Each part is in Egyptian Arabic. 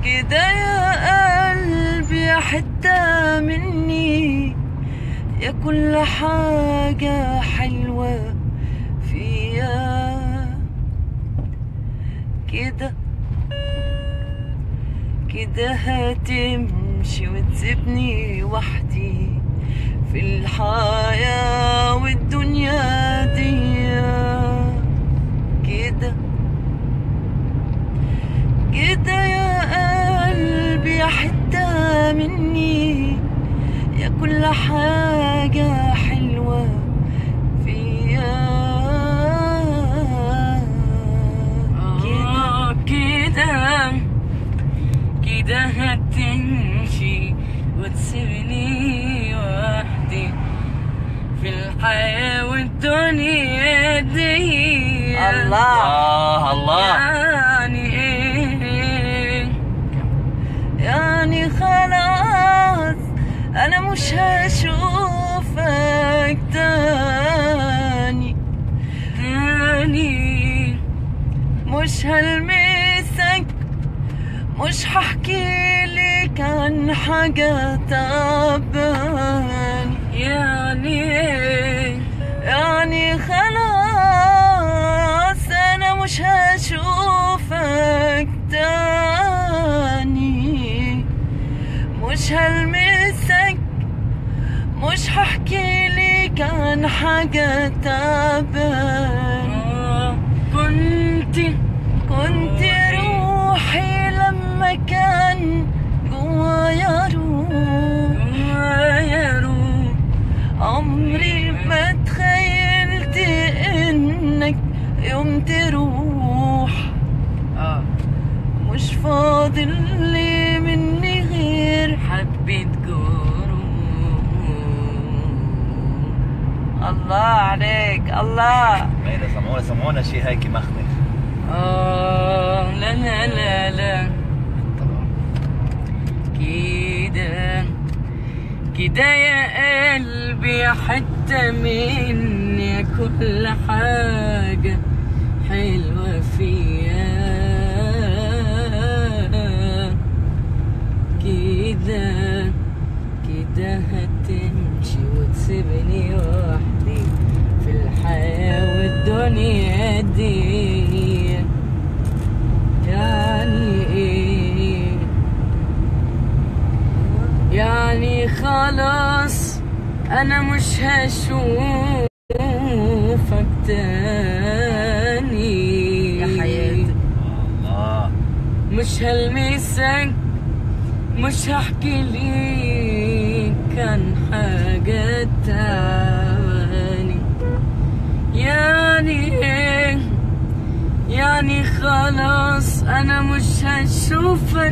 كده يا قلبي حتة مني يا كل حاجة حلوة فيا كده كده هتمشي وتسيبني وحدي في الحياة والدنيا دي كده كده يا قلبي حتة مني يا كل حاجة حلوة فيا كده آه، كده كده هتمشي وتسيبني وحدي في الحياة والدنيا دي الله الله الله يعني ايه يعني خلاص انا مش هشوفك تاني تاني مش هلمسك مش هحكي لك عن حاجة تعباني يعني ايه يعني خلاص انا مش هشوفك تاني مش هلمسك مش هحكي لك عن حاجة تعبان آه، كنت كنت روحي لما كان جوايا روح يا روح عمري ما تخيلت انك يوم تروح اه مش فاضل لي مني غير حبيت جروح الله عليك الله ميدا سمعونا سمعونا شيء هيك مخمخ آه لا لا لا لا كده كده يا قلبي حتة مني كل حاجة حلوة فيا كده كده هتمشي وتسيبني وحدي في الحياة والدنيا دي يعني ايه يعني خلاص انا مش هشوفك تاني يا حياتي. الله مش هلمسك مش هحكي ليك عن حاجة تاني يعني ايه يعني خلاص انا مش هشوفك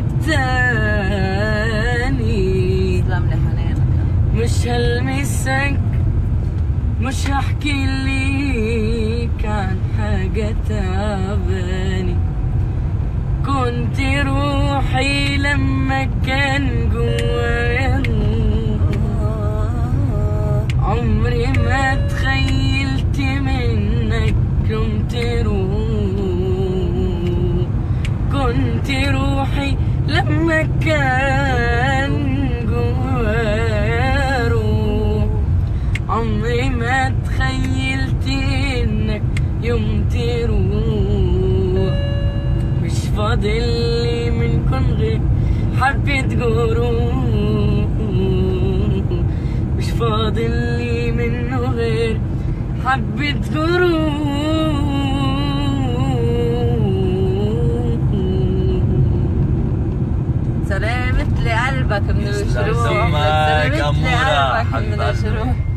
تاني تسلم لي حنانك مش هلمسك مش هحكي ليك عن حاجة تعباني كنت روحي لما كان جوايا عمري ما تخيلت منك كنت روح كنت روحي لما كان جوايا روح عمري ما تخيلت انك يوم تروح مش فاضل لي منكم غير حبة جروح مش فاضل لي منه غير حبة سلامت لقلبك من يسلم الجروح سمك سلامت أمورة. لقلبك من حبيب قلبي. الجروح